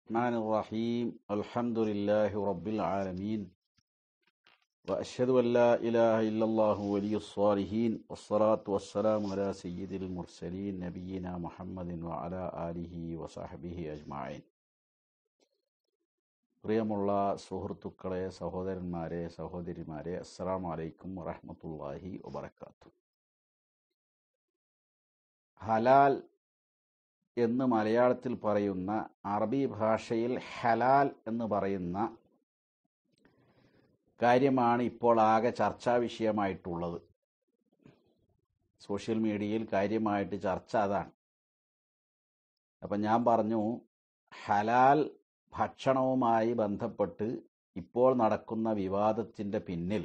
الرحمن الرحيم الحمد لله رب العالمين وأشهد أن لا إله إلا الله ولي الصالحين والصلاة والسلام على سيد المرسلين نبينا محمد وعلى آله وصحبه أجمعين പ്രിയമുള്ള സുഹൃത്തുക്കളെ സഹോദരന്മാരെ സഹോദരിമാരെ അസ്സലാമു അലൈക്കും വറഹ്മത്തുള്ളാഹി വബറകാത്തു ഹലാൽ എന്ന് മലയാളത്തിൽ പറയുന്ന അറബി ഭാഷയിൽ ഹലാൽ എന്ന് പറയുന്ന കാര്യമാണ് ഇപ്പോൾ ആകെ ചർച്ചാ വിഷയമായിട്ടുള്ളത് സോഷ്യൽ മീഡിയയിൽ കാര്യമായിട്ട് ചർച്ച അതാണ് അപ്പം ഞാൻ പറഞ്ഞു ഹലാൽ ഭക്ഷണവുമായി ബന്ധപ്പെട്ട് ഇപ്പോൾ നടക്കുന്ന വിവാദത്തിൻ്റെ പിന്നിൽ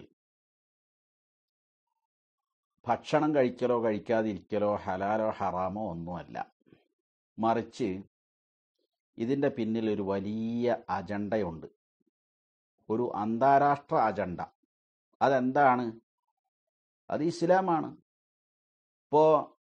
ഭക്ഷണം കഴിക്കലോ കഴിക്കാതിരിക്കലോ ഹലാലോ ഹറാമോ ഒന്നുമല്ല മറിച്ച് ഇതിൻ്റെ പിന്നിൽ ഒരു വലിയ അജണ്ടയുണ്ട് ഒരു അന്താരാഷ്ട്ര അജണ്ട അതെന്താണ് അത് ഇസ്ലാമാണ് ഇപ്പോൾ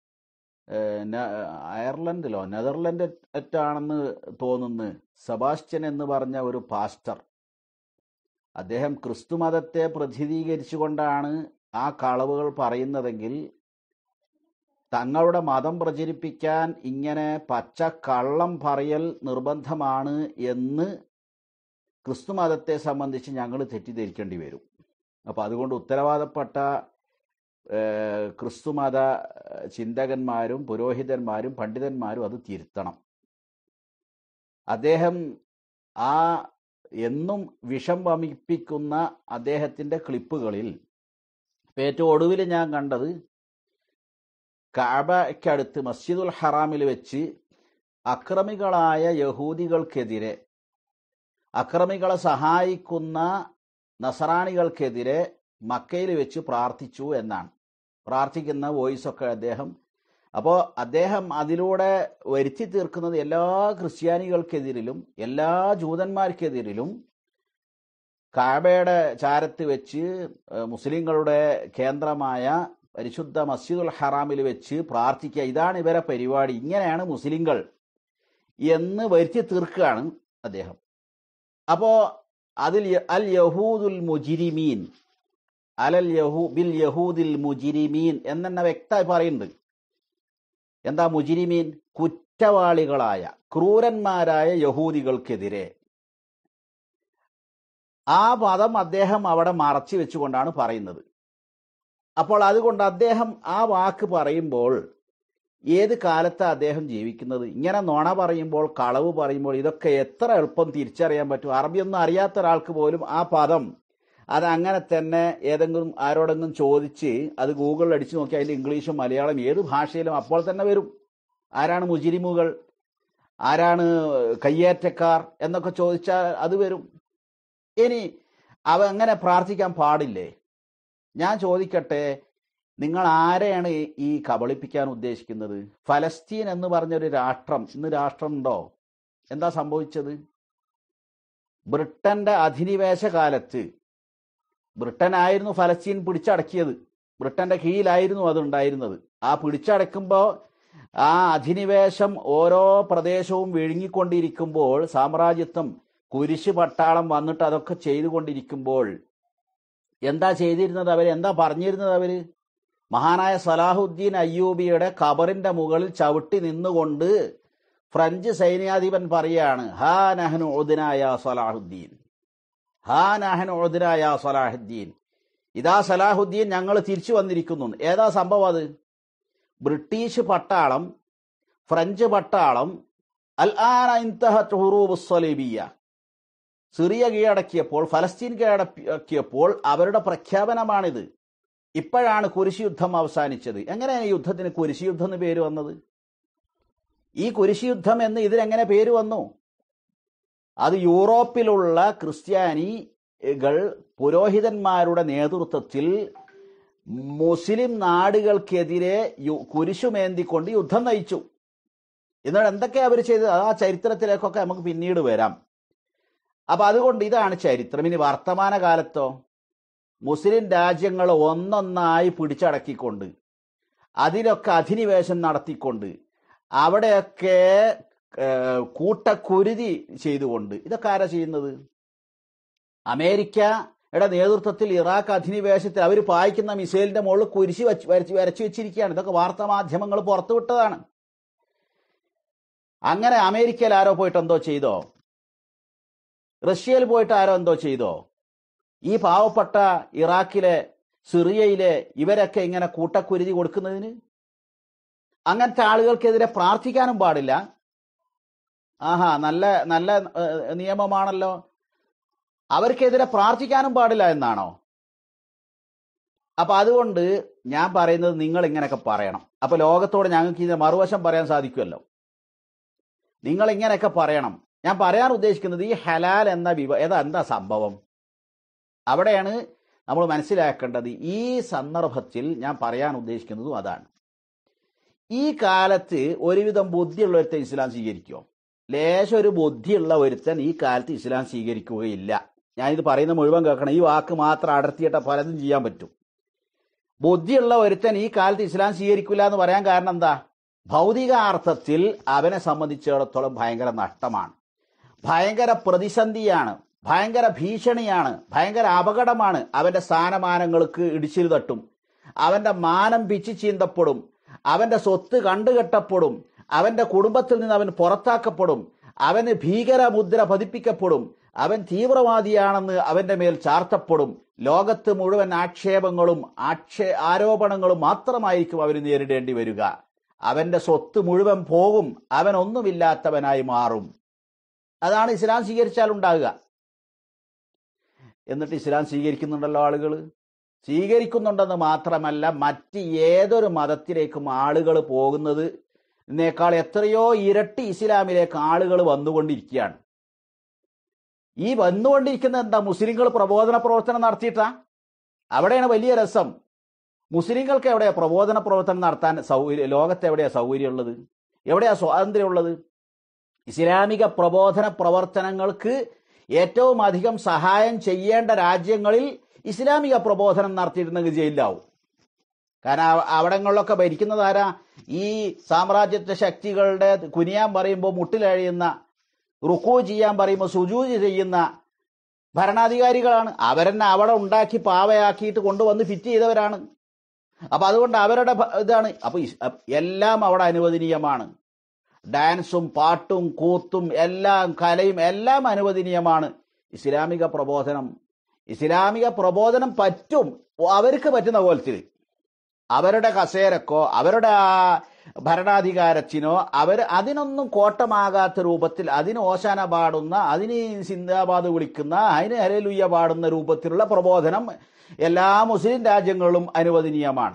അയർലൻഡിലോ നെതർലൻഡ് ആണെന്ന് തോന്നുന്നു സെബാസ്റ്റ്യൻ എന്ന് പറഞ്ഞ ഒരു പാസ്റ്റർ അദ്ദേഹം ക്രിസ്തു മതത്തെ പ്രതിനിധീകരിച്ചുകൊണ്ടാണ് ആ കളവുകൾ പറയുന്നതെങ്കിൽ തങ്ങളുടെ മതം പ്രചരിപ്പിക്കാൻ ഇങ്ങനെ പച്ച കള്ളം പറയൽ നിർബന്ധമാണ് എന്ന് ക്രിസ്തു മതത്തെ സംബന്ധിച്ച് ഞങ്ങൾ തെറ്റിദ്ധരിക്കേണ്ടി വരും അപ്പം അതുകൊണ്ട് ഉത്തരവാദപ്പെട്ട ക്രിസ്തുമത ചിന്തകന്മാരും പുരോഹിതന്മാരും പണ്ഡിതന്മാരും അത് തിരുത്തണം അദ്ദേഹം ആ എന്നും വിഷം വമിപ്പിക്കുന്ന അദ്ദേഹത്തിൻ്റെ ക്ലിപ്പുകളിൽ ഏറ്റവും ഒടുവിൽ ഞാൻ കണ്ടത് കാബയ്ക്കടുത്ത് മസ്ജിദുൽ ഹറാമിൽ വെച്ച് അക്രമികളായ യഹൂദികൾക്കെതിരെ അക്രമികളെ സഹായിക്കുന്ന നസറാണികൾക്കെതിരെ മക്കയിൽ വെച്ച് പ്രാർത്ഥിച്ചു എന്നാണ് പ്രാർത്ഥിക്കുന്ന വോയിസൊക്കെ അദ്ദേഹം അപ്പോൾ അദ്ദേഹം അതിലൂടെ വരുത്തി തീർക്കുന്നത് എല്ലാ ക്രിസ്ത്യാനികൾക്കെതിരിലും എല്ലാ ജൂതന്മാർക്കെതിരിലും കാബയുടെ ചാരത്ത് വെച്ച് മുസ്ലിങ്ങളുടെ കേന്ദ്രമായ പരിശുദ്ധ മസ്ജിദുൽ ഹറാമിൽ വെച്ച് പ്രാർത്ഥിക്കുക ഇതാണ് ഇവരെ പരിപാടി ഇങ്ങനെയാണ് മുസ്ലിങ്ങൾ എന്ന് വരുത്തി തീർക്കുകയാണ് അദ്ദേഹം അപ്പോ അതിൽ അൽ യഹൂദുൽ മുജിരിമീൻ അലൽ യഹൂ ബിൽ യഹൂദിൽ മുജിരിമീൻ എന്നെന്നെ വ്യക്തമായി പറയുന്നുണ്ട് എന്താ മുജിരിമീൻ കുറ്റവാളികളായ ക്രൂരന്മാരായ യഹൂദികൾക്കെതിരെ ആ പദം അദ്ദേഹം അവിടെ മറച്ചു വെച്ചുകൊണ്ടാണ് പറയുന്നത് അപ്പോൾ അതുകൊണ്ട് അദ്ദേഹം ആ വാക്ക് പറയുമ്പോൾ ഏത് കാലത്താണ് അദ്ദേഹം ജീവിക്കുന്നത് ഇങ്ങനെ നുണ പറയുമ്പോൾ കളവ് പറയുമ്പോൾ ഇതൊക്കെ എത്ര എളുപ്പം തിരിച്ചറിയാൻ പറ്റും അറബിയൊന്നും അറിയാത്ത ഒരാൾക്ക് പോലും ആ പദം അത് അങ്ങനെ തന്നെ ഏതെങ്കിലും ആരോടെങ്കിലും ചോദിച്ച് അത് ഗൂഗിളിൽ അടിച്ചു നോക്കി അതിൽ ഇംഗ്ലീഷും മലയാളം ഏത് ഭാഷയിലും അപ്പോൾ തന്നെ വരും ആരാണ് മുജിരിമുകൾ ആരാണ് കയ്യേറ്റക്കാർ എന്നൊക്കെ ചോദിച്ചാൽ അത് വരും ഇനി അവ അങ്ങനെ പ്രാർത്ഥിക്കാൻ പാടില്ലേ ഞാൻ ചോദിക്കട്ടെ നിങ്ങൾ ആരെയാണ് ഈ കബളിപ്പിക്കാൻ ഉദ്ദേശിക്കുന്നത് ഫലസ്തീൻ എന്ന് പറഞ്ഞൊരു രാഷ്ട്രം ഇന്ന് രാഷ്ട്രം ഉണ്ടോ എന്താ സംഭവിച്ചത് ബ്രിട്ടന്റെ അധിനിവേശ കാലത്ത് ബ്രിട്ടൻ ആയിരുന്നു ഫലസ്തീൻ പിടിച്ചടക്കിയത് ബ്രിട്ടന്റെ കീഴിലായിരുന്നു അത് ഉണ്ടായിരുന്നത് ആ പിടിച്ചടക്കുമ്പോൾ ആ അധിനിവേശം ഓരോ പ്രദേശവും വിഴുങ്ങിക്കൊണ്ടിരിക്കുമ്പോൾ സാമ്രാജ്യത്വം കുരിശ് പട്ടാളം വന്നിട്ട് അതൊക്കെ ചെയ്തുകൊണ്ടിരിക്കുമ്പോൾ എന്താ ചെയ്തിരുന്നത് അവര് എന്താ പറഞ്ഞിരുന്നത് അവര് മഹാനായ സലാഹുദ്ദീൻ അയ്യൂബിയുടെ ഖബറിന്റെ മുകളിൽ ചവിട്ടി നിന്നുകൊണ്ട് ഫ്രഞ്ച് സൈന്യാധിപൻ പറയാണ് ഹാ നഹനു ഉദിനായ സലാഹുദ്ദീൻ ഹാ നഹനു ഉദിനായ സലാഹുദ്ദീൻ ഇതാ സലാഹുദ്ദീൻ ഞങ്ങൾ തിരിച്ചു വന്നിരിക്കുന്നു ഏതാ സംഭവം അത് ബ്രിട്ടീഷ് പട്ടാളം ഫ്രഞ്ച് പട്ടാളം അൽ ആനബിയ സിറിയ കീഴടക്കിയപ്പോൾ ഫലസ്തീൻ കീഴടക്കിയപ്പോൾ അവരുടെ പ്രഖ്യാപനമാണിത് ഇപ്പോഴാണ് കുരിശ് യുദ്ധം അവസാനിച്ചത് എങ്ങനെയാണ് ഈ യുദ്ധത്തിന് കുരിശ് യുദ്ധം എന്ന് പേര് വന്നത് ഈ കുരിശ് യുദ്ധം എന്ന് ഇതിനെങ്ങനെ പേര് വന്നു അത് യൂറോപ്പിലുള്ള ക്രിസ്ത്യാനികൾ പുരോഹിതന്മാരുടെ നേതൃത്വത്തിൽ മുസ്ലിം നാടുകൾക്കെതിരെ കുരിശുമേന്തിക്കൊണ്ട് യുദ്ധം നയിച്ചു എന്നിട്ട് എന്തൊക്കെയാ അവർ ചെയ്തത് ആ ചരിത്രത്തിലേക്കൊക്കെ നമുക്ക് പിന്നീട് വരാം അപ്പൊ അതുകൊണ്ട് ഇതാണ് ചരിത്രം ഇനി വർത്തമാന കാലത്തോ മുസ്ലിം രാജ്യങ്ങൾ ഒന്നൊന്നായി പിടിച്ചടക്കിക്കൊണ്ട് അതിലൊക്കെ അധിനിവേശം നടത്തിക്കൊണ്ട് അവിടെയൊക്കെ ഏഹ്, കൂട്ടക്കുരുതി ചെയ്തുകൊണ്ട് ഇതൊക്കെ ആരാ ചെയ്യുന്നത് അമേരിക്കയുടെ നേതൃത്വത്തിൽ ഇറാഖ് അധിനിവേശത്തിൽ അവർ പായിക്കുന്ന മിസൈലിന്റെ മുകളിൽ കുരിശി വച്ച് വരച്ച് വരച്ചു വെച്ചിരിക്കുകയാണ് ഇതൊക്കെ വാർത്താ മാധ്യമങ്ങൾ പുറത്തുവിട്ടതാണ് അങ്ങനെ അമേരിക്കയിൽ ആരോ പോയിട്ട് എന്തോ ചെയ്തോ റഷ്യയിൽ പോയിട്ട് ആരോ എന്തോ ചെയ്തോ ഈ പാവപ്പെട്ട ഇറാഖിലെ സിറിയയിലെ ഇവരൊക്കെ ഇങ്ങനെ കൂട്ടക്കുരുതി കൊടുക്കുന്നതിന് അങ്ങനത്തെ ആളുകൾക്കെതിരെ പ്രാർത്ഥിക്കാനും പാടില്ല ആഹാ നല്ല നല്ല ഏഹ്, നിയമമാണല്ലോ അവർക്കെതിരെ പ്രാർത്ഥിക്കാനും പാടില്ല എന്നാണോ അപ്പൊ അതുകൊണ്ട് ഞാൻ പറയുന്നത് നിങ്ങൾ ഇങ്ങനെയൊക്കെ പറയണം അപ്പൊ ലോകത്തോട് ഞങ്ങൾക്ക് ഇതിന്റെ മറുവശം പറയാൻ സാധിക്കുമല്ലോ നിങ്ങൾ ഇങ്ങനെയൊക്കെ പറയണം ഞാൻ പറയാൻ ഉദ്ദേശിക്കുന്നത് ഈ ഹലാൽ എന്ന വിവ ഏതാ എന്താ സംഭവം അവിടെയാണ് നമ്മൾ മനസ്സിലാക്കേണ്ടത് ഈ സന്ദർഭത്തിൽ ഞാൻ പറയാൻ ഉദ്ദേശിക്കുന്നതും അതാണ് ഈ കാലത്ത് ഒരുവിധം ബുദ്ധിയുള്ള ഒരുത്തൻ ഇസ്ലാം സ്വീകരിക്കുമോ ലേശം ഒരു ബുദ്ധിയുള്ള ഒരുത്തൻ ഈ കാലത്ത് ഇസ്ലാം സ്വീകരിക്കുകയില്ല ഞാനിത് പറയുന്ന മുഴുവൻ കേൾക്കണം ഈ വാക്ക് മാത്രം അടർത്തിയിട്ട പലതും ചെയ്യാൻ പറ്റും ബുദ്ധിയുള്ള ഒരുത്തൻ ഈ കാലത്ത് ഇസ്ലാം സ്വീകരിക്കില്ല എന്ന് പറയാൻ കാരണം എന്താ ഭൗതിക അർത്ഥത്തിൽ അവനെ സംബന്ധിച്ചിടത്തോളം ഭയങ്കര നഷ്ടമാണ് ഭയങ്കര പ്രതിസന്ധിയാണ് ഭയങ്കര ഭീഷണിയാണ് ഭയങ്കര അപകടമാണ് അവന്റെ സ്ഥാനമാനങ്ങൾക്ക് ഇടിച്ചിൽ തട്ടും അവന്റെ മാനം പിച്ചു ചീന്തപ്പെടും അവന്റെ സ്വത്ത് കണ്ടുകെട്ടപ്പെടും അവന്റെ കുടുംബത്തിൽ നിന്ന് അവൻ പുറത്താക്കപ്പെടും അവന് ഭീകര മുദ്ര പതിപ്പിക്കപ്പെടും അവൻ തീവ്രവാദിയാണെന്ന് അവന്റെ മേൽ ചാർത്തപ്പെടും ലോകത്ത് മുഴുവൻ ആക്ഷേപങ്ങളും ആക്ഷേ ആരോപണങ്ങളും മാത്രമായിരിക്കും അവന് നേരിടേണ്ടി വരിക അവന്റെ സ്വത്ത് മുഴുവൻ പോകും അവൻ ഒന്നുമില്ലാത്തവനായി മാറും അതാണ് ഇസ്ലാം സ്വീകരിച്ചാൽ ഉണ്ടാകുക എന്നിട്ട് ഇസ്ലാം സ്വീകരിക്കുന്നുണ്ടല്ലോ ആളുകൾ സ്വീകരിക്കുന്നുണ്ടെന്ന് മാത്രമല്ല മറ്റ് ഏതൊരു മതത്തിലേക്കും ആളുകൾ പോകുന്നത് എന്നേക്കാൾ എത്രയോ ഇരട്ടി ഇസ്ലാമിലേക്ക് ആളുകൾ വന്നുകൊണ്ടിരിക്കുകയാണ് ഈ വന്നുകൊണ്ടിരിക്കുന്ന എന്താ മുസ്ലിങ്ങൾ പ്രബോധന പ്രവർത്തനം നടത്തിയിട്ടാ അവിടെയാണ് വലിയ രസം മുസ്ലിങ്ങൾക്ക് എവിടെയാ പ്രബോധന പ്രവർത്തനം നടത്താൻ സൗകര്യം ലോകത്ത് എവിടെയാ സൗകര്യമുള്ളത് എവിടെയാ സ്വാതന്ത്ര്യമുള്ളത് ഇസ്ലാമിക പ്രബോധന പ്രവർത്തനങ്ങൾക്ക് ഏറ്റവും അധികം സഹായം ചെയ്യേണ്ട രാജ്യങ്ങളിൽ ഇസ്ലാമിക പ്രബോധനം നടത്തിയിരുന്നെങ്കിൽ ജയിലിലാവും കാരണം അവ- അവിടങ്ങളിലൊക്കെ ഭരിക്കുന്നത് ആരാ ഈ സാമ്രാജ്യത്വ ശക്തികളുടെ കുനിയാൻ പറയുമ്പോൾ മുട്ടിലഴിയുന്ന റുക്കു ചെയ്യാൻ പറയുമ്പോൾ സുജൂജ് ചെയ്യുന്ന ഭരണാധികാരികളാണ് അവരെന്നെ അവിടെ ഉണ്ടാക്കി പാവയാക്കിയിട്ട് കൊണ്ടുവന്ന് ഫിറ്റ് ചെയ്തവരാണ് അപ്പൊ അതുകൊണ്ട് അവരുടെ ഭ- ഇതാണ് അപ്പൊ ഇസ്- അപ്പ് എല്ലാം അവിടെ അനുവദനീയമാണ് ഡാൻസും പാട്ടും കൂത്തും എല്ലാം കലയും എല്ലാം അനുവദനീയമാണ് ഇസ്ലാമിക പ്രബോധനം ഇസ്ലാമിക പ്രബോധനം പറ്റും അവർക്ക് പറ്റുന്ന കോലത്തിൽ അവരുടെ കസേരക്കോ അവരുടെ ആ ഭരണാധികാരത്തിനോ അവർ അതിനൊന്നും കോട്ടമാകാത്ത രൂപത്തിൽ അതിന് ഓശാന പാടുന്ന അതിന് സിന്ദാബാദ് വിളിക്കുന്ന അതിന് ഹരലുയ്യ പാടുന്ന രൂപത്തിലുള്ള പ്രബോധനം എല്ലാ മുസ്ലിം രാജ്യങ്ങളിലും അനുവദനീയമാണ്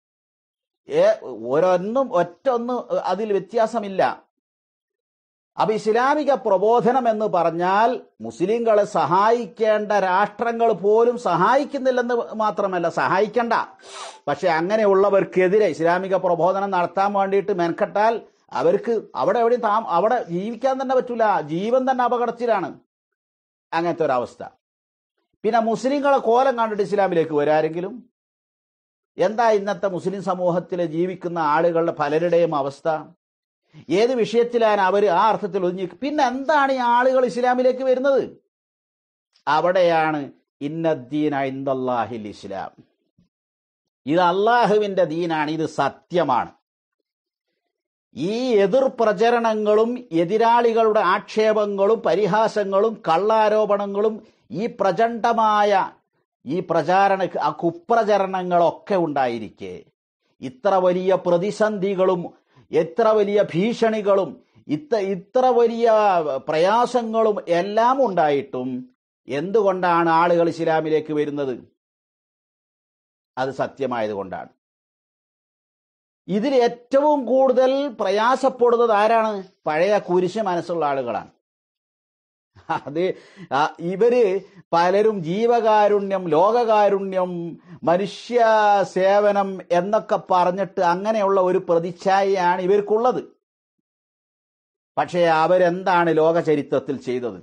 ഏ ഓരോന്നും ഒറ്റ ഒന്ന് അതിൽ വ്യത്യാസമില്ല അപ്പൊ ഇസ്ലാമിക പ്രബോധനം എന്ന് പറഞ്ഞാൽ മുസ്ലിങ്ങളെ സഹായിക്കേണ്ട രാഷ്ട്രങ്ങൾ പോലും സഹായിക്കുന്നില്ലെന്ന് മാത്രമല്ല സഹായിക്കണ്ട പക്ഷെ അങ്ങനെയുള്ളവർക്കെതിരെ ഇസ്ലാമിക പ്രബോധനം നടത്താൻ വേണ്ടിയിട്ട് മെനക്കെട്ടാൽ അവർക്ക് അവിടെ എവിടെയും താ അവിടെ ജീവിക്കാൻ തന്നെ പറ്റൂല ജീവൻ തന്നെ അപകടത്തിലാണ് അങ്ങനത്തെ ഒരവസ്ഥ പിന്നെ മുസ്ലിങ്ങളെ കോലം കണ്ടിട്ട് ഇസ്ലാമിലേക്ക് വരാരെങ്കിലും എന്താ ഇന്നത്തെ മുസ്ലിം സമൂഹത്തിൽ ജീവിക്കുന്ന ആളുകളുടെ പലരുടെയും അവസ്ഥ ഏത് വിഷയത്തിലാണ് അവർ ആ അർത്ഥത്തിൽ ഒതുങ്ങി പിന്നെ എന്താണ് ഈ ആളുകൾ ഇസ്ലാമിലേക്ക് വരുന്നത് അവിടെയാണ് ഇന്നദ്ദീൻ ഐന്ദല്ലാഹിൽ ഇസ്ലാം ഇത് അള്ളാഹുവിന്റെ ദീനാണ് ഇത് സത്യമാണ് ഈ എതിർ പ്രചരണങ്ങളും എതിരാളികളുടെ ആക്ഷേപങ്ങളും പരിഹാസങ്ങളും കള്ളാരോപണങ്ങളും ഈ പ്രചണ്ഡമായ ഈ പ്രചാരണ ആ കുപ്രചരണങ്ങളൊക്കെ ഉണ്ടായിരിക്കെ ഇത്ര വലിയ പ്രതിസന്ധികളും എത്ര വലിയ ഭീഷണികളും ഇത്ര ഇത്ര വലിയ പ്രയാസങ്ങളും എല്ലാം ഉണ്ടായിട്ടും എന്തുകൊണ്ടാണ് ആളുകൾ ഇസ്ലാമിലേക്ക് വരുന്നത് അത് സത്യമായതുകൊണ്ടാണ് ഇതിൽ ഏറ്റവും കൂടുതൽ പ്രയാസപ്പെടുന്നത് ആരാണ് പഴയ കുരിശ് മനസ്സുള്ള ആളുകളാണ് അത് ആ, ഇവര് പലരും ജീവകാരുണ്യം ലോകകാരുണ്യം മനുഷ്യ സേവനം എന്നൊക്കെ പറഞ്ഞിട്ട് അങ്ങനെയുള്ള ഒരു പ്രതിച്ഛായയാണ് ഇവർക്കുള്ളത് പക്ഷേ അവരെന്താണ് ലോക ചരിത്രത്തിൽ ചെയ്തത്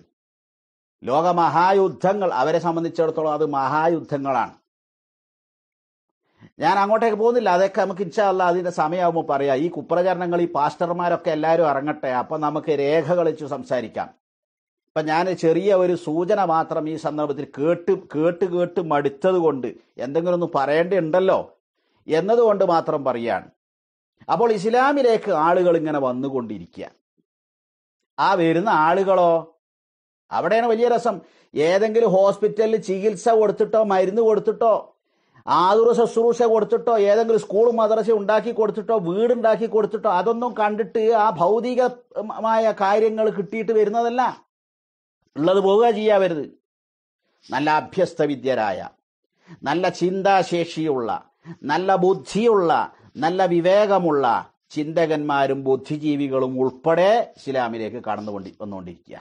ലോക മഹായുദ്ധങ്ങൾ അവരെ സംബന്ധിച്ചിടത്തോളം അത് മഹായുദ്ധങ്ങളാണ് ഞാൻ അങ്ങോട്ടേക്ക് പോകുന്നില്ല അതൊക്കെ നമുക്ക് ഇൻഷാല്ല അതിന്റെ സമയമാകുമ്പോൾ പറയാം ഈ കുപ്രചരണങ്ങൾ ഈ പാസ്റ്റർമാരൊക്കെ എല്ലാവരും ഇറങ്ങട്ടെ അപ്പൊ നമുക്ക് രേഖകൾ വെച്ച് സംസാരിക്കാം ഇപ്പൊ ഞാൻ ചെറിയ ഒരു സൂചന മാത്രം ഈ സന്ദർഭത്തിൽ കേട്ട് കേട്ട് കേട്ട് മടുത്തത് കൊണ്ട് എന്തെങ്കിലും ഒന്ന് പറയേണ്ടതുണ്ടല്ലോ എന്നതുകൊണ്ട് മാത്രം പറയാണ് അപ്പോൾ ഇസ്ലാമിലേക്ക് ആളുകൾ ഇങ്ങനെ വന്നുകൊണ്ടിരിക്കുക ആ വരുന്ന ആളുകളോ അവിടെയാണ് വലിയ രസം ഏതെങ്കിലും ഹോസ്പിറ്റലിൽ ചികിത്സ കൊടുത്തിട്ടോ മരുന്ന് കൊടുത്തിട്ടോ ആതുര ശുശ്രൂഷ കൊടുത്തിട്ടോ ഏതെങ്കിലും സ്കൂൾ മദ്രസ ഉണ്ടാക്കി കൊടുത്തിട്ടോ വീടുണ്ടാക്കി കൊടുത്തിട്ടോ അതൊന്നും കണ്ടിട്ട് ആ ഭൗതികമായ കാര്യങ്ങൾ കിട്ടിയിട്ട് വരുന്നതല്ല ഉള്ളത് പോവുക ചെയ്യാ വരുത് നല്ല അഭ്യസ്ത വിദ്യരായ നല്ല ചിന്താശേഷിയുള്ള നല്ല ബുദ്ധിയുള്ള നല്ല വിവേകമുള്ള ചിന്തകന്മാരും ബുദ്ധിജീവികളും ഉൾപ്പെടെ ഇസ്ലാമിലേക്ക് കടന്നുകൊണ്ടി വന്നുകൊണ്ടിരിക്കുക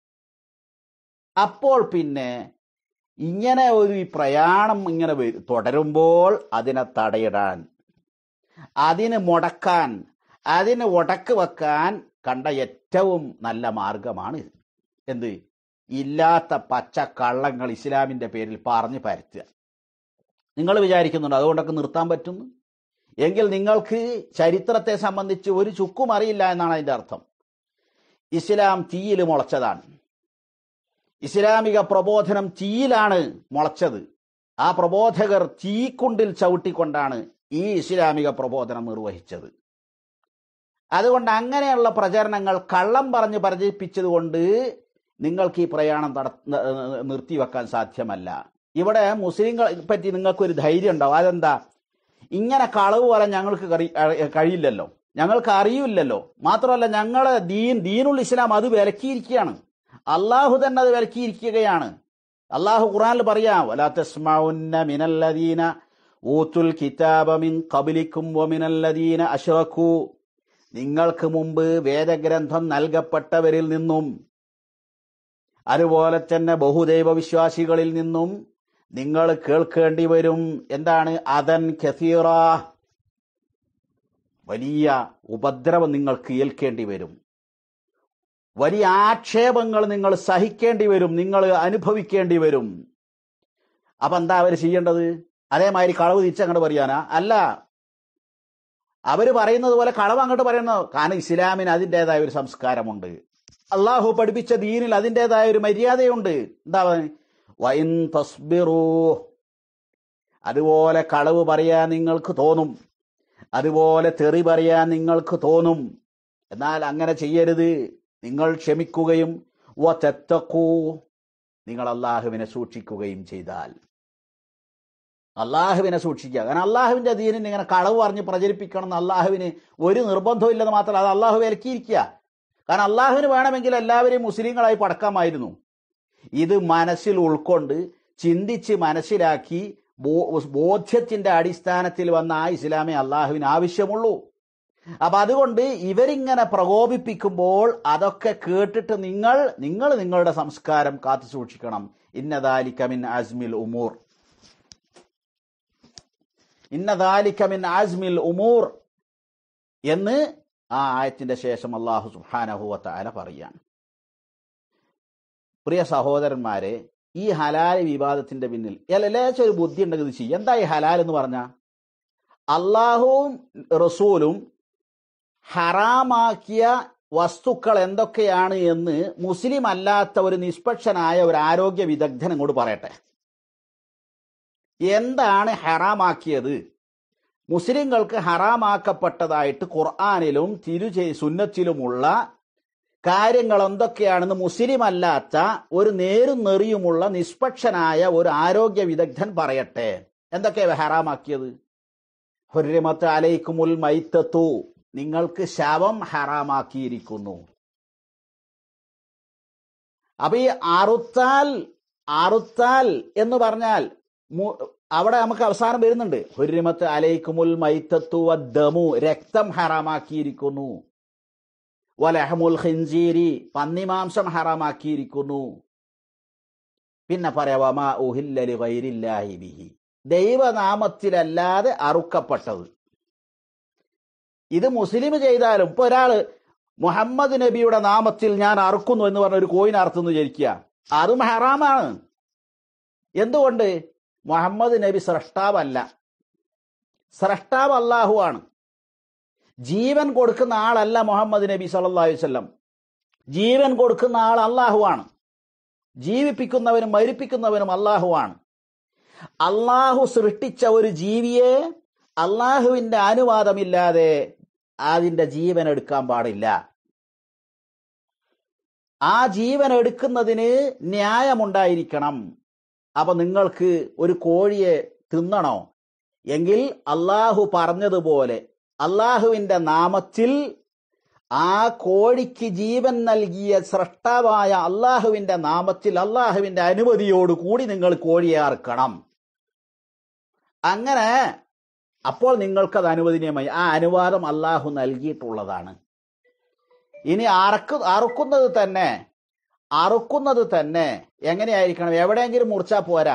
അപ്പോൾ പിന്നെ ഇങ്ങനെ ഒരു ഈ പ്രയാണം ഇങ്ങനെ വരു- തുടരുമ്പോൾ അതിനെ തടയിടാൻ അതിന് മുടക്കാൻ അതിന് ഉടക്ക് വെക്കാൻ കണ്ട ഏറ്റവും നല്ല മാർഗമാണ് ഇത്. എന്ത് ഇല്ലാത്ത പച്ച കള്ളങ്ങൾ ഇസ്ലാമിന്റെ പേരിൽ പറഞ്ഞു പരത്തുക നിങ്ങൾ വിചാരിക്കുന്നുണ്ട് അതുകൊണ്ടൊക്കെ നിർത്താൻ പറ്റുന്നു എങ്കിൽ നിങ്ങൾക്ക് ചരിത്രത്തെ സംബന്ധിച്ച് ഒരു ചുക്കും അറിയില്ല എന്നാണ് അതിന്റെ അർത്ഥം ഇസ്ലാം തീയിൽ മുളച്ചതാണ് ഇസ്ലാമിക പ്രബോധനം തീയിലാണ് മുളച്ചത് ആ പ്രബോധകർ തീക്കുണ്ടിൽ ചവിട്ടിക്കൊണ്ടാണ് ഈ ഇസ്ലാമിക പ്രബോധനം നിർവഹിച്ചത് അതുകൊണ്ട് അങ്ങനെയുള്ള പ്രചരണങ്ങൾ കള്ളം പറഞ്ഞ് പ്രചരിപ്പിച്ചത് കൊണ്ട് നിങ്ങൾക്ക് ഈ പ്രയാണം തട ന- നിർത്തിവെക്കാൻ സാധ്യമല്ല ഇവിടെ മുസ്ലിങ്ങളെ പറ്റി നിങ്ങൾക്ക് ഒരു ധൈര്യം ഉണ്ടാവും അതെന്താ ഇങ്ങനെ കളവ് പറയാൻ ഞങ്ങൾക്ക് കറി- അ- കഴിയില്ലല്ലോ ഞങ്ങൾക്ക് അറിയില്ലല്ലോ മാത്രമല്ല ഞങ്ങളെ ദീൻ ദീനുൽ ഇസ്ലാം അത് വിലക്കിയിരിക്കുകയാണ് അള്ളാഹു തന്നെ അത് വിലക്കിയിരിക്കുകയാണ് അള്ളാഹു ഖുറാനിൽ പറയാം വലാ തസ്മഉന്ന മിനല്ലദീന ഊത്തുൽ കിതാബ മിൻ ഖബ്ലിക്കും വമിനല്ലദീന അശ്റകൂ നിങ്ങൾക്ക് മുമ്പ് വേദഗ്രന്ഥം നൽകപ്പെട്ടവരിൽ നിന്നും അതുപോലെ തന്നെ ബഹുദൈവ വിശ്വാസികളിൽ നിന്നും നിങ്ങൾ കേൾക്കേണ്ടി വരും എന്താണ് അതൻ കസീറ വലിയ ഉപദ്രവം നിങ്ങൾക്ക് ഏൽക്കേണ്ടി വരും വലിയ ആക്ഷേപങ്ങൾ നിങ്ങൾ സഹിക്കേണ്ടി വരും നിങ്ങൾ അനുഭവിക്കേണ്ടി വരും അപ്പൊ എന്താ അവർ ചെയ്യേണ്ടത് അതേമാതിരി കളവ് തിരിച്ചങ്ങോട്ട് പറയാനാ അല്ല അവര് പറയുന്നത് പോലെ കളവ് അങ്ങോട്ട് പറയുന്നത് കാരണം ഇസ്ലാമിന് അതിൻ്റെതായ ഒരു സംസ്കാരമുണ്ട് അള്ളാഹു പഠിപ്പിച്ച ദീനിൽ അതിൻ്റെതായ ഒരു മര്യാദയുണ്ട് എന്താ പറയുക? വൈൻ തസ്ബിറൂ അതുപോലെ കളവ് പറയാൻ നിങ്ങൾക്ക് തോന്നും അതുപോലെ തെറി പറയാൻ നിങ്ങൾക്ക് തോന്നും എന്നാൽ അങ്ങനെ ചെയ്യരുത് നിങ്ങൾ ക്ഷമിക്കുകയും വ തെത്തക്കൂ നിങ്ങൾ അള്ളാഹുവിനെ സൂക്ഷിക്കുകയും ചെയ്താൽ അള്ളാഹുവിനെ സൂക്ഷിക്കുക കാരണം അള്ളാഹുവിന്റെ ദീനിന് ഇങ്ങനെ കളവ് പറഞ്ഞ് പ്രചരിപ്പിക്കണം എന്ന് അള്ളാഹുവിന് ഒരു നിർബന്ധവും ഇല്ലെന്ന് മാത്രമല്ല അത് അള്ളാഹു വിലക്കിയിരിക്കുക കാരണം അള്ളാഹുവിന് വേണമെങ്കിൽ എല്ലാവരെയും മുസ്ലിങ്ങളായി പടക്കാമായിരുന്നു ഇത് മനസ്സിൽ ഉൾക്കൊണ്ട് ചിന്തിച്ച് മനസ്സിലാക്കി ബോ- ബോധ്യത്തിന്റെ അടിസ്ഥാനത്തിൽ വന്ന ആ ഇസ്ലാമേ അള്ളാഹുവിന് ആവശ്യമുള്ളൂ അപ്പൊ അതുകൊണ്ട് ഇവരിങ്ങനെ പ്രകോപിപ്പിക്കുമ്പോൾ അതൊക്കെ കേട്ടിട്ട് നിങ്ങൾ നിങ്ങൾ നിങ്ങളുടെ സംസ്കാരം കാത്തു സൂക്ഷിക്കണം ഇന്നദാലിക്കമിൻ അസ്മിൽ ഉമൂർ ഇന്നദാലിക്കമിൻ അസ്മിൽ ഉമൂർ എന്ന് ആ ആയത്തിന്റെ ശേഷം അള്ളാഹു സുഹാനഹുവത്ത അല പറയാണ് പ്രിയ സഹോദരന്മാരെ ഈ ഹലാൽ വിവാദത്തിന്റെ പിന്നിൽ ലേശം ഒരു ബുദ്ധി ഉണ്ടെങ്കിൽ ഇത് ചെയ്യും എന്താ ഈ ഹലാൽ എന്ന് പറഞ്ഞ അള്ളാഹുവും റസൂലും ഹറാമാക്കിയ വസ്തുക്കൾ എന്തൊക്കെയാണ് എന്ന് മുസ്ലിം അല്ലാത്ത ഒരു നിഷ്പക്ഷനായ ഒരു ആരോഗ്യ വിദഗ്ധൻ ഇങ്ങോട്ട് പറയട്ടെ എന്താണ് ഹറാമാക്കിയത് മുസ്ലിങ്ങൾക്ക് ഹറാമാക്കപ്പെട്ടതായിട്ട് ഖുർആാനിലും തിരു സുന്നത്തിലുമുള്ള കാര്യങ്ങൾ എന്തൊക്കെയാണെന്ന് മുസ്ലിം അല്ലാത്ത ഒരു നേരും നെറിയുമുള്ള നിഷ്പക്ഷനായ ഒരു ആരോഗ്യ വിദഗ്ധൻ പറയട്ടെ എന്തൊക്കെയാ ഹറാമാക്കിയത് ഹുരിമത്ത് അലൈക്കുമുൽ മൈത്തത്തു നിങ്ങൾക്ക് ശവം ഹറാമാക്കിയിരിക്കുന്നു അപ്പൊ ഈ അറുത്താൽ അറുത്താൽ എന്ന് പറഞ്ഞാൽ മു- അവിടെ നമുക്ക് അവസാനം വരുന്നുണ്ട് ഹുരിമത്ത് അലൈക്കുമുൽ മൈത്തത്തു വദ്ദമു രക്തം ഹറാമാക്കിയിരിക്കുന്നു വലഹമുൽ ഖിൻജീരി പന്നിമാംസം ഹറാമാക്കിയിരിക്കുന്നു പിന്നെ പറയാ ഉഹില്ലലി വൈരില്ലാഹി ബിഹി ദൈവനാമത്തിലല്ലാതെ അറുക്കപ്പെട്ടത് ഇത് മുസ്ലിം ചെയ്താലും ഇപ്പൊ ഒരാള് മുഹമ്മദ് നബിയുടെ നാമത്തിൽ ഞാൻ അറുക്കുന്നു എന്ന് പറഞ്ഞ ഒരു കോയിൻ അറുത്തുന്നു വിചാരിക്കുക അതും ഹറാമാണ് എന്തുകൊണ്ട് മുഹമ്മദ് നബി സ്രഷ്ടാവല്ല സ്രഷ്ടാവ് അള്ളാഹു ആണ് ജീവൻ കൊടുക്കുന്ന ആളല്ല മുഹമ്മദ് നബി സല്ലല്ലാഹു അലൈഹി വസല്ലം ജീവൻ കൊടുക്കുന്ന ആൾ അള്ളാഹു ആണ് ജീവിപ്പിക്കുന്നവനും മരിപ്പിക്കുന്നവനും അള്ളാഹു ആണ് അള്ളാഹു സൃഷ്ടിച്ച ഒരു ജീവിയെ അള്ളാഹുവിന്റെ അനുവാദമില്ലാതെ അതിന്റെ ജീവൻ എടുക്കാൻ പാടില്ല ആ ജീവൻ എടുക്കുന്നതിന് ന്യായമുണ്ടായിരിക്കണം അപ്പൊ നിങ്ങൾക്ക് ഒരു കോഴിയെ തിന്നണോ എങ്കിൽ അള്ളാഹു പറഞ്ഞതുപോലെ അള്ളാഹുവിന്റെ നാമത്തിൽ ആ കോഴിക്ക് ജീവൻ നൽകിയ സൃഷ്ടാവായ അള്ളാഹുവിന്റെ നാമത്തിൽ അള്ളാഹുവിന്റെ അനുമതിയോട് കൂടി നിങ്ങൾ കോഴിയെ അറുക്കണം അങ്ങനെ അപ്പോൾ നിങ്ങൾക്കത് അനുവദനീയമായി ആ അനുവാദം അള്ളാഹു നൽകിയിട്ടുള്ളതാണ് ഇനി അറക്കു അറുക്കുന്നത് തന്നെ അറുക്കുന്നത് തന്നെ എങ്ങനെയായിരിക്കണം എവിടെയെങ്കിലും മുറിച്ചാ പോരാ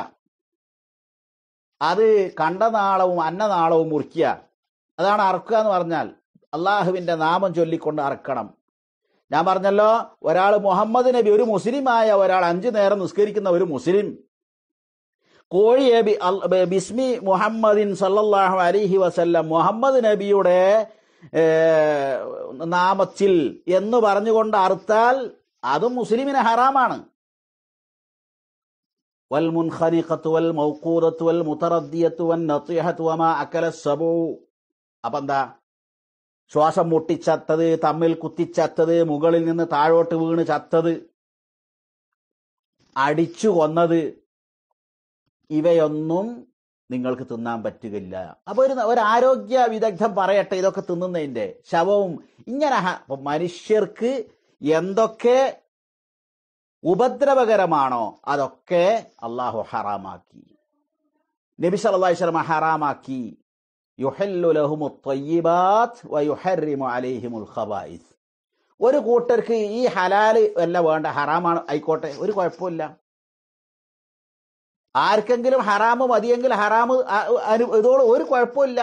അത് കണ്ടനാളവും അന്നനാളവും മുറിക്കുക അതാണ് അറക്കുക എന്ന് പറഞ്ഞാൽ അള്ളാഹുവിന്റെ നാമം ചൊല്ലിക്കൊണ്ട് അറക്കണം ഞാൻ പറഞ്ഞല്ലോ ഒരാൾ മുഹമ്മദ് നബി ഒരു മുസ്ലിമായ ഒരാൾ അഞ്ചു നേരം നിസ്കരിക്കുന്ന ഒരു മുസ്ലിം കോഴിയെ ബി- അൽ- ബ- ബിസ്മി മുഹമ്മദിൻ സല്ലല്ലാഹു അലൈഹി വസല്ലം മുഹമ്മദ് നബിയുടെ ഏ, നാമത്തിൽ എന്ന് പറഞ്ഞുകൊണ്ട് അറുത്താൽ അതും മുസ്ലിമിന് ഹറാമാണ് വൽ മുൻഖനിഖത്തു വൽ മൗഖൂദത്തു വൽ മുതറദ്ദിയത്തു വൻ നത്തിഹത്തു വമാ അക്കല സബു അപ്പൊ എന്താ ശ്വാസം മുട്ടിച്ചത്തത് തമ്മിൽ കുത്തിച്ചത്തത് മുകളിൽ നിന്ന് താഴോട്ട് വീണ് ചത്തത് അടിച്ചു കൊന്നത് ഇവയൊന്നും നിങ്ങൾക്ക് തിന്നാൻ പറ്റുകയില്ല അപ്പൊ ഒരു ഒരു ആരോഗ്യ വിദഗ്ധൻ പറയട്ടെ ഇതൊക്കെ തിന്നുന്നതിന്റെ ശവവും ഇങ്ങനെ ഹ- അപ്പൊ മനുഷ്യർക്ക് എന്തൊക്കെ ഉപദ്രവകരമാണോ അതൊക്കെ അള്ളാഹു ഹറാമാക്കി നബി സല്ലല്ലാഹു അലൈഹി വസല്ലം ഹറാമാക്കി യുഹല്ലു ലഹുമു ത്വയ്യിബാത്ത് വയുഹർറിമു അലൈഹിമുൽ ഖബായിസ് ഒരു കൂട്ടർക്ക് ഈ ഹലാല് അല്ല വേണ്ട ഹറാമാണ് ആയിക്കോട്ടെ ഒരു കുഴപ്പമില്ല ആർക്കെങ്കിലും ഹറാമ് മതിയെങ്കിൽ ഹറാമ് അ- അനു ഇതോട് ഒരു കുഴപ്പമില്ല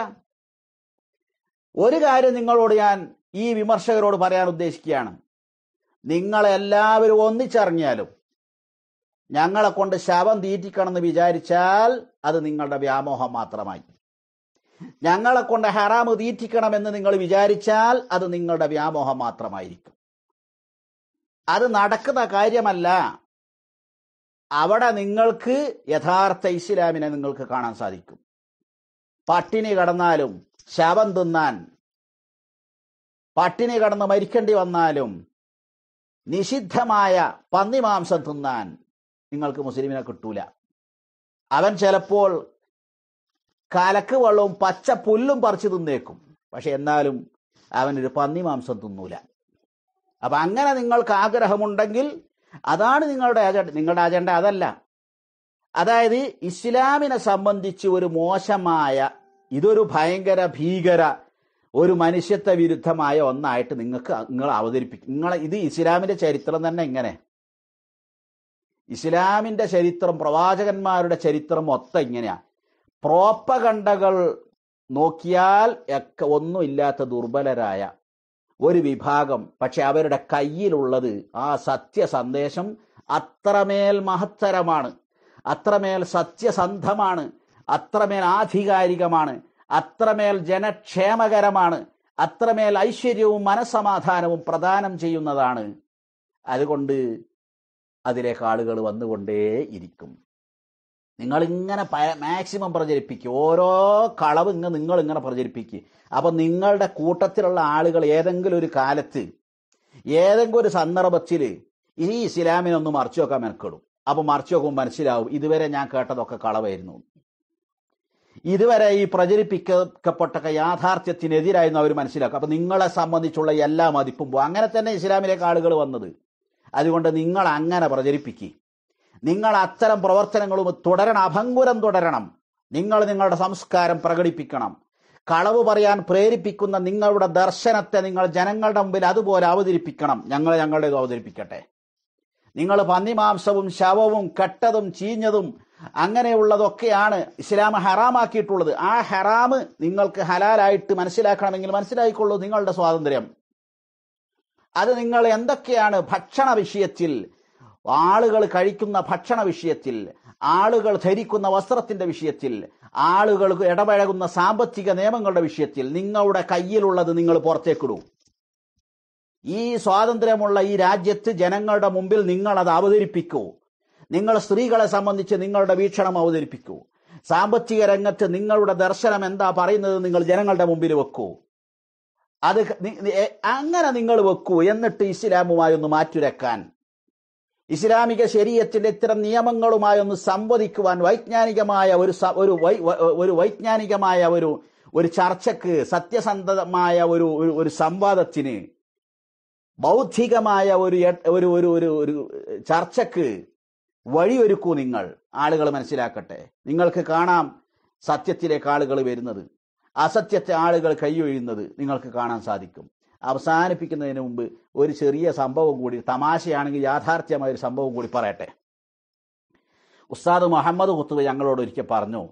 ഒരു കാര്യം നിങ്ങളോട് ഞാൻ ഈ വിമർശകരോട് പറയാൻ ഉദ്ദേശിക്കുകയാണ് നിങ്ങളെല്ലാവരും ഒന്നിച്ചറിഞ്ഞാലും ഞങ്ങളെ കൊണ്ട് ശവം തീറ്റിക്കണമെന്ന് വിചാരിച്ചാൽ അത് നിങ്ങളുടെ വ്യാമോഹം മാത്രമായി ഞങ്ങളെ കൊണ്ട് ഹറാമ് തീറ്റിക്കണമെന്ന് നിങ്ങൾ വിചാരിച്ചാൽ അത് നിങ്ങളുടെ വ്യാമോഹം മാത്രമായിരിക്കും അത് നടക്കുന്ന കാര്യമല്ല അവിടെ നിങ്ങൾക്ക് യഥാർത്ഥ ഇസ്ലാമിനെ നിങ്ങൾക്ക് കാണാൻ സാധിക്കും പട്ടിണി കടന്നാലും ശവം തിന്നാൻ പട്ടിണി കടന്ന് മരിക്കേണ്ടി വന്നാലും നിഷിദ്ധമായ പന്നിമാംസം തിന്നാൻ നിങ്ങൾക്ക് മുസ്ലിമിനെ കിട്ടൂല അവൻ ചിലപ്പോൾ കലക്ക് വെള്ളവും പച്ച പുല്ലും പറിച്ചു തിന്നേക്കും പക്ഷെ എന്നാലും അവനൊരു പന്നിമാംസം തിന്നൂല അപ്പൊ അങ്ങനെ നിങ്ങൾക്ക് ആഗ്രഹമുണ്ടെങ്കിൽ അതാണ് നിങ്ങളുടെ അജണ്ട നിങ്ങളുടെ അജണ്ട അതല്ല അതായത് ഇസ്ലാമിനെ സംബന്ധിച്ച് ഒരു മോശമായ ഇതൊരു ഭയങ്കര ഭീകര ഒരു മനുഷ്യത്വ വിരുദ്ധമായ ഒന്നായിട്ട് നിങ്ങൾക്ക് നിങ്ങൾ അവതരിപ്പിക്കും നിങ്ങളെ ഇത് ഇസ്ലാമിന്റെ ചരിത്രം തന്നെ ഇങ്ങനെ ഇസ്ലാമിന്റെ ചരിത്രം പ്രവാചകന്മാരുടെ ചരിത്രം മൊത്തം ഇങ്ങനെയാ പ്രോപ്പകണ്ടകൾ നോക്കിയാൽ ഒക്കെ ഒന്നുമില്ലാത്ത ദുർബലരായ ഒരു വിഭാഗം പക്ഷെ അവരുടെ കയ്യിലുള്ളത് ആ സത്യ സന്ദേശം അത്രമേൽ മഹത്തരമാണ് അത്രമേൽ സത്യസന്ധമാണ് അത്രമേൽ ആധികാരികമാണ് അത്രമേൽ ജനക്ഷേമകരമാണ് അത്രമേൽ ഐശ്വര്യവും മനസമാധാനവും പ്രദാനം ചെയ്യുന്നതാണ് അതുകൊണ്ട് അതിലേക്ക് ആളുകൾ വന്നുകൊണ്ടേയിരിക്കും നിങ്ങൾ ഇങ്ങനെ മാക്സിമം പ്രചരിപ്പിക്കുക ഓരോ കളവ് ഇങ്ങനെ നിങ്ങൾ ഇങ്ങനെ പ്രചരിപ്പിക്കുക അപ്പൊ നിങ്ങളുടെ കൂട്ടത്തിലുള്ള ആളുകൾ ഏതെങ്കിലും ഒരു കാലത്ത് ഏതെങ്കിലും ഒരു സന്ദർഭത്തിൽ ഈ ഇസ്ലാമിനെ ഒന്ന് മറിച്ചു നോക്കാൻ മെനക്കെടും അപ്പൊ മറിച്ചു നോക്കുമ്പോൾ മനസ്സിലാവും ഇതുവരെ ഞാൻ കേട്ടതൊക്കെ കളവായിരുന്നു ഇതുവരെ ഈ പ്രചരിപ്പിക്കപ്പെട്ട യാഥാർത്ഥ്യത്തിനെതിരായിരുന്നു അവർ മനസ്സിലാക്കും അപ്പൊ നിങ്ങളെ സംബന്ധിച്ചുള്ള എല്ലാ മതിപ്പും പോകും അങ്ങനെ തന്നെ ഇസ്ലാമിലേക്ക് ആളുകൾ വന്നത് അതുകൊണ്ട് നിങ്ങൾ അങ്ങനെ പ്രചരിപ്പിക്കുക നിങ്ങൾ അത്തരം പ്രവർത്തനങ്ങളും തുടരണം അഭംഗുരം തുടരണം നിങ്ങൾ നിങ്ങളുടെ സംസ്കാരം പ്രകടിപ്പിക്കണം കളവ് പറയാൻ പ്രേരിപ്പിക്കുന്ന നിങ്ങളുടെ ദർശനത്തെ നിങ്ങൾ ജനങ്ങളുടെ മുമ്പിൽ അതുപോലെ അവതരിപ്പിക്കണം ഞങ്ങൾ ഞങ്ങളുടേത് അവതരിപ്പിക്കട്ടെ നിങ്ങൾ പന്നിമാംസവും ശവവും കെട്ടതും ചീഞ്ഞതും അങ്ങനെയുള്ളതൊക്കെയാണ് ഇസ്ലാം ഹറാമാക്കിയിട്ടുള്ളത് ആ ഹറാമ് നിങ്ങൾക്ക് ഹലാലായിട്ട് മനസ്സിലാക്കണമെങ്കിൽ മനസ്സിലായിക്കൊള്ളൂ നിങ്ങളുടെ സ്വാതന്ത്ര്യം അത് നിങ്ങൾ എന്തൊക്കെയാണ് ഭക്ഷണ വിഷയത്തിൽ ആളുകൾ കഴിക്കുന്ന ഭക്ഷണ വിഷയത്തിൽ ആളുകൾ ധരിക്കുന്ന വസ്ത്രത്തിന്റെ വിഷയത്തിൽ ആളുകൾ ഇടപഴകുന്ന സാമ്പത്തിക നിയമങ്ങളുടെ വിഷയത്തിൽ നിങ്ങളുടെ കയ്യിലുള്ളത് നിങ്ങൾ പുറത്തേക്കിടൂ ഈ സ്വാതന്ത്ര്യമുള്ള ഈ രാജ്യത്ത് ജനങ്ങളുടെ മുമ്പിൽ നിങ്ങൾ അത് അവതരിപ്പിക്കൂ നിങ്ങൾ സ്ത്രീകളെ സംബന്ധിച്ച് നിങ്ങളുടെ വീക്ഷണം അവതരിപ്പിക്കൂ സാമ്പത്തിക രംഗത്ത് നിങ്ങളുടെ ദർശനം എന്താ പറയുന്നത് നിങ്ങൾ ജനങ്ങളുടെ മുമ്പിൽ വെക്കൂ അത് നി- നി- എ- അങ്ങനെ നിങ്ങൾ വെക്കൂ എന്നിട്ട് ഇസ്ലാമുമായി ഒന്ന് മാറ്റുരക്കാൻ ഇസ്ലാമിക ശരീരത്തിന്റെ ഇത്തരം നിയമങ്ങളുമായി ഒന്ന് സംവദിക്കുവാൻ വൈജ്ഞാനികമായ ഒരു സ- ഒരു വൈ- വ- ഒരു വൈജ്ഞാനികമായ ഒരു ഒരു ചർച്ചക്ക് സത്യസന്ധമായ ഒരു ഒരു- ഒരു സംവാദത്തിന് ബൗദ്ധികമായ ഒരു എ- ഒരു ഒരു ഒരു ഒരു ചർച്ചക്ക് വഴിയൊരുക്കൂ നിങ്ങൾ ആളുകൾ മനസ്സിലാക്കട്ടെ നിങ്ങൾക്ക് കാണാം സത്യത്തിലേക്ക് ആളുകൾ വരുന്നത് അസത്യത്തെ ആളുകൾ കൈയൊഴിയുന്നത് നിങ്ങൾക്ക് കാണാൻ സാധിക്കും അവസാനിപ്പിക്കുന്നതിന് മുമ്പ് ഒരു ചെറിയ സംഭവം കൂടി തമാശയാണെങ്കിൽ യാഥാർത്ഥ്യമായ ഒരു സംഭവം കൂടി പറയട്ടെ ഉസ്താദ് മുഹമ്മദ് കുത്തുബ് ഞങ്ങളോട് ഒരിക്കൽ പറഞ്ഞു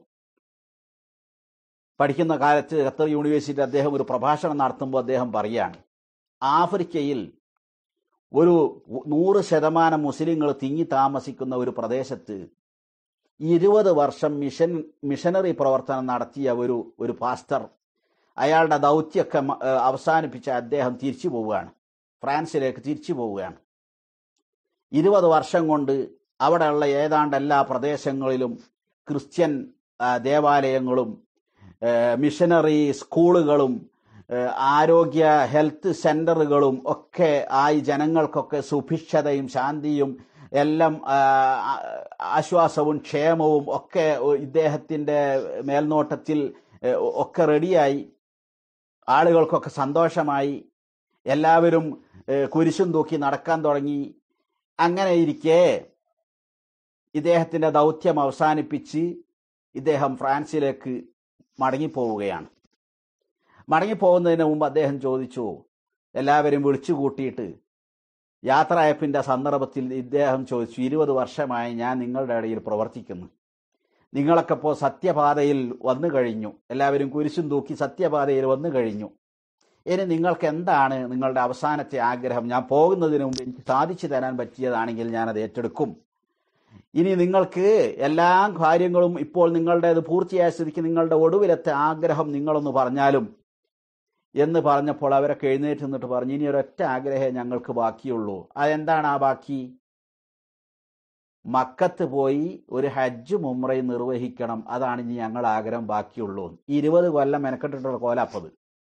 പഠിക്കുന്ന കാലത്ത് ഖത്തർ യൂണിവേഴ്സിറ്റി അദ്ദേഹം ഒരു പ്രഭാഷണം നടത്തുമ്പോൾ അദ്ദേഹം പറയാണ് ആഫ്രിക്കയിൽ ഒരു നൂറ് ശതമാനം മുസ്ലിങ്ങൾ തിങ്ങി താമസിക്കുന്ന ഒരു പ്രദേശത്ത് ഇരുപത് വർഷം മിഷൻ മിഷനറി പ്രവർത്തനം നടത്തിയ ഒരു ഒരു പാസ്റ്റർ അയാളുടെ ദൗത്യമൊക്കെ മ- ഏഹ് അവസാനിപ്പിച്ച അദ്ദേഹം തിരിച്ചു പോവുകയാണ് ഫ്രാൻസിലേക്ക് തിരിച്ചു പോവുകയാണ് ഇരുപത് വർഷം കൊണ്ട് അവിടെയുള്ള ഏതാണ്ട് എല്ലാ പ്രദേശങ്ങളിലും ക്രിസ്ത്യൻ ആ, ദേവാലയങ്ങളും ഏഹ് മിഷനറി സ്കൂളുകളും ഏഹ് ആരോഗ്യ ഹെൽത്ത് സെന്ററുകളും ഒക്കെ ആയി ജനങ്ങൾക്കൊക്കെ സുഭിക്ഷതയും ശാന്തിയും എല്ലാം ആ, ആ- ആശ്വാസവും ക്ഷേമവും ഒക്കെ ഇദ്ദേഹത്തിന്റെ മേൽനോട്ടത്തിൽ ഏഹ്, ഒക്കെ റെഡിയായി ആളുകൾക്കൊക്കെ സന്തോഷമായി എല്ലാവരും ഏഹ്, കുരിശും തൂക്കി നടക്കാൻ തുടങ്ങി അങ്ങനെ ഇരിക്കെ ഇദ്ദേഹത്തിന്റെ ദൗത്യം അവസാനിപ്പിച്ച് ഇദ്ദേഹം ഫ്രാൻസിലേക്ക് മടങ്ങിപ്പോവുകയാണ് മടങ്ങിപ്പോകുന്നതിന് മുമ്പ് അദ്ദേഹം ചോദിച്ചു എല്ലാവരും വിളിച്ചു കൂട്ടിയിട്ട് യാത്രയപ്പിന്റെ സന്ദർഭത്തിൽ ഇദ്ദേഹം ചോദിച്ചു ഇരുപത് വർഷമായി ഞാൻ നിങ്ങളുടെ ഇടയിൽ പ്രവർത്തിക്കുന്നു നിങ്ങളൊക്കെ ഇപ്പോൾ സത്യപാതയിൽ വന്നു കഴിഞ്ഞു എല്ലാവരും കുരിശും തൂക്കി സത്യപാതയിൽ വന്നു കഴിഞ്ഞു ഇനി നിങ്ങൾക്ക് എന്താണ് നിങ്ങളുടെ അവസാനത്തെ ആഗ്രഹം ഞാൻ പോകുന്നതിന് മുമ്പ് എനിക്ക് സാധിച്ചു തരാൻ പറ്റിയതാണെങ്കിൽ ഞാനത് ഏറ്റെടുക്കും ഇനി നിങ്ങൾക്ക് എല്ലാ കാര്യങ്ങളും ഇപ്പോൾ നിങ്ങളുടേത് പൂർത്തിയായ സ്ഥിതിക്ക് നിങ്ങളുടെ ഒടുവിലത്തെ ആഗ്രഹം നിങ്ങളൊന്ന് പറഞ്ഞാലും എന്ന് പറഞ്ഞപ്പോൾ അവരൊക്കെ എഴുന്നേറ്റ് നിന്നിട്ട് പറഞ്ഞു ഇനി ഒരൊറ്റ ആഗ്രഹമേ ഞങ്ങൾക്ക് ബാക്കിയുള്ളൂ അതെന്താണ് ആ ബാക്കി മക്കത്ത് പോയി ഒരു ഹജ്ജ് മുമ്രയും നിർവഹിക്കണം അതാണ് ഇനി ഞങ്ങൾ ആഗ്രഹം ബാക്കിയുള്ളൂ ഇരുപത് കൊല്ലം മെനക്കെട്ടിട്ടുള്ള കോലാപ്പത്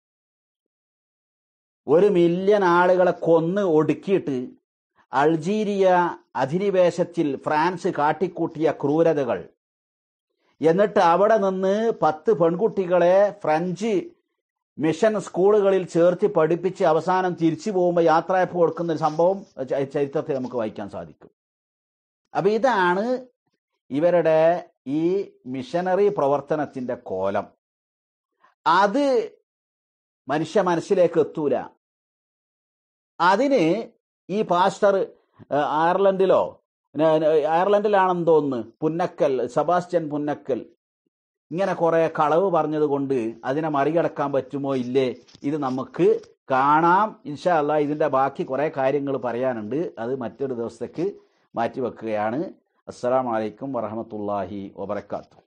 ഒരു മില്യൺ ആളുകളെ കൊന്ന് ഒടുക്കിയിട്ട് അൾജീരിയ അധിനിവേശത്തിൽ ഫ്രാൻസ് കാട്ടിക്കൂട്ടിയ ക്രൂരതകൾ എന്നിട്ട് അവിടെ നിന്ന് പത്ത് പെൺകുട്ടികളെ ഫ്രഞ്ച് മിഷൻ സ്കൂളുകളിൽ ചേർത്ത് പഠിപ്പിച്ച് അവസാനം തിരിച്ചു പോകുമ്പോൾ യാത്രയപ്പ് കൊടുക്കുന്ന ഒരു സംഭവം ച- ചരിത്രത്തിൽ നമുക്ക് വായിക്കാൻ സാധിക്കും അപ്പൊ ഇതാണ് ഇവരുടെ ഈ മിഷനറി പ്രവർത്തനത്തിന്റെ കോലം അത് മനുഷ്യ മനസ്സിലേക്ക് എത്തൂല അതിന് ഈ പാസ്റ്റർ ഏഹ്, അയർലൻഡിലോ ന- ന- അയർലൻഡിലാണെന്ന് തോന്നുന്നു പുന്നക്കൽ സെബാസ്റ്റ്യൻ പുന്നക്കൽ ഇങ്ങനെ കുറെ കളവ് പറഞ്ഞത് കൊണ്ട് അതിനെ മറികടക്കാൻ പറ്റുമോ ഇല്ലേ ഇത് നമുക്ക് കാണാം ഇൻഷാ അല്ലാ ഇതിന്റെ ബാക്കി കുറെ കാര്യങ്ങൾ പറയാനുണ്ട് അത് മറ്റൊരു ദിവസത്തേക്ക് മാറ്റിവെക്കുകയാണ് അസ്സലാമലൈക്കും വറഹമത്തല്ലാഹി വബർക്കാത്തു